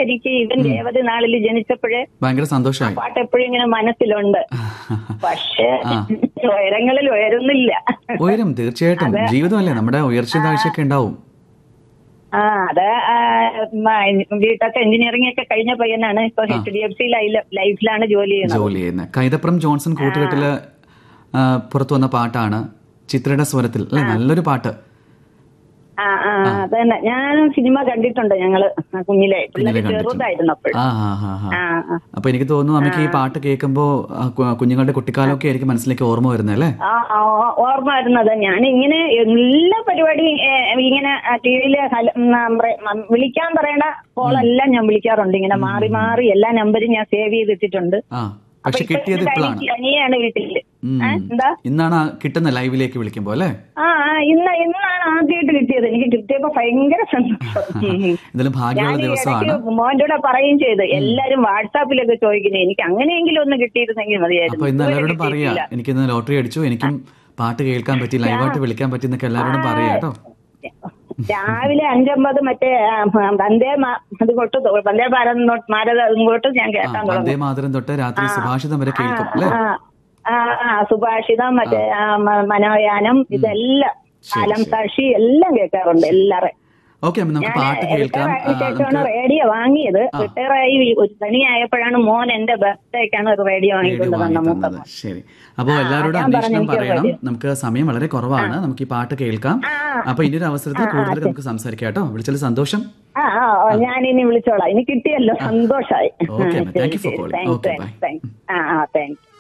എനിക്ക് ഇവൻ രേവതി നാളിൽ ജനിച്ചപ്പോഴേ ഭയങ്കര സന്തോഷമായി പാട്ട് എപ്പോഴും ഇങ്ങനെ മനസ്സിലുണ്ട് പക്ഷേ ഉയരങ്ങളിൽ ഉയരുന്നില്ല ഉയരും തീർച്ചയായിട്ടും ജീവിതമല്ലേ നമ്മുടെ ഉയർച്ച താഴ്ചയൊക്കെ ഉണ്ടാവും ആ അത് ആ, മ- വീട്ടൊക്കെ എഞ്ചിനീയറിംഗ് ഒക്കെ കഴിഞ്ഞ പയ്യനാണ് ഇപ്പൊ എച്ച് ഡി എഫ് സി ലൈഫിലാണ് ജോലി ചെയ്യുന്നത് ജോലി ചെയ്യുന്നത് കൈതപ്രം ജോൺസൺ കൂട്ടുകെട്ടില് ആ, പുറത്തു വന്ന പാട്ടാണ് ചിത്രയുടെ സ്വരത്തിൽ അല്ലെ നല്ലൊരു പാട്ട് ആ ആ അതന്നെ ഞാനും സിനിമ കണ്ടിട്ടുണ്ട് ഞങ്ങള് കുഞ്ഞിലെ പിള്ളേര് കണ്ടിട്ടുണ്ട്. ചെറുതായിരുന്നപ്പോൾ ആ ഹാ ഹാ ഹാ ആ ആ. അപ്പൊ എനിക്ക് തോന്നുന്നു അമ്മയ്ക്ക് ഈ പാട്ട് കേൾക്കുമ്പോ ആ, കു- കുഞ്ഞുങ്ങളുടെ കുട്ടിക്കാലമൊക്കെ ആയിരിക്കും മനസ്സിലേക്ക് ഓർമ്മ വരുന്നത് അല്ലേ ആ ആ, ഓ- ഓർമ്മ വരുന്നത് ഞാൻ ഇങ്ങനെ എല്ലാ പരിപാടിയും ഏ, ഇങ്ങനെ ടി വിയില് വിളിക്കാൻ പറയണ കോളെല്ലാം ഞാൻ വിളിക്കാറുണ്ട് ഇങ്ങനെ മാറി മാറി എല്ലാ നമ്പരും ഞാൻ സേവ് ചെയ്തിട്ടുണ്ട് ആ പക്ഷെ കിട്ടിയത് ഇപ്പോഴാണ് തനിയാണ് വീട്ടില് ഉം. ഏ, എന്താ ഇന്നാണ് ആ കിട്ടുന്ന ലൈവിലേക്ക് വിളിക്കുമ്പോ അല്ലേ ആ ആ, ഇന്ന് ഇന്നാണ് ആദ്യമായിട്ട് കിട്ടിയത് എനിക്ക് കിട്ടിയപ്പോ ഭയങ്കര സന്തോഷം ഉം. ഇതിലും ഞാൻ ഭാഗ്യമുള്ള ഈ ദിവസമാണ് ഇടയ്ക്ക് മോന്റെ കൂടെ പറയുകയും ചെയ്ത് എല്ലാരും വാട്സാപ്പിലൊക്കെ ചോദിക്കുന്നത് എനിക്ക് അങ്ങനെയെങ്കിലും ഒന്ന് കിട്ടിയിരുന്നെങ്കിൽ അപ്പൊ മതിയായിരുന്നു ഇന്ന് ഇതുവരെ എല്ലാവരോടും പറയാ കിട്ടിയിട്ടില്ല. എനിക്കിന്ന് ലോട്ടറി അടിച്ചു എനിക്കും പാട്ട് കേൾക്കാൻ പറ്റി ലൈവായിട്ട് വിളിക്കാൻ പറ്റി എന്നൊക്കെ എല്ലാവരോടും പറയാ കേട്ടോ രാവിലെ അഞ്ചമ്പത് മറ്റേ ആ, വന്ദേ മാ- അത് തൊട്ട് തൊ- വന്ദേ ഭാരത് തൊട്ട് ഭാരത് ഇങ്ങോട്ട് ഞാൻ ആ, കേൾക്കാൻ വന്ദേ തുടങ്ങും മാതരം തൊട്ട് രാത്രി സുഭാഷിതം വരെ കേൾക്കും അല്ലേ ആ, ആ ആ സുഭാഷിതം മറ്റേ ആ, മ- മനോയാനം ഇതെല്ലാം കാലം സാക്ഷി എല്ലാം കേൾക്കാറുണ്ട് എല്ലാവരും ഓക്കെ അമ്മ നമുക്ക് പാട്ട് കേൾക്കാം ആ, ശേഷമാണ് നമുക്ക് റേഡിയോ വാങ്ങിയത് റിട്ടയർ ആയി ഒരു തനിയായപ്പോഴാണ് മോൻ എന്റെ ബർത്ത്ഡേക്കാണ് ഒരു റേഡിയോ റേഡിയോ വാങ്ങിക്കൊണ്ട് വാങ്ങി തന്ന തന്നത് മൂത്തമ്മ ശരി അപ്പോൾ എല്ലാവരോടും ഞാൻ പറഞ്ഞു, അന്വേഷണം എനിക്ക് പറയണം റേഡിയോ. നമുക്ക് സമയം വളരെ കുറവാണ് നമുക്ക് ഈ പാട്ട് കേൾക്കാം ആ. അപ്പൊ ഇനി ഒരു അവസരത്തിൽ കൂടുതൽ നമുക്ക് സംസാരിക്കാം കേട്ടോ വിളിച്ചതിൽ സന്തോഷം ആ ആ ഞാൻ ഇനി വിളിച്ചോളാം ഇനി കിട്ടിയല്ലോ സന്തോഷമായി Okay, ma'am. Thank you for calling. Okay, bye. ആ ആ താങ്ക് യു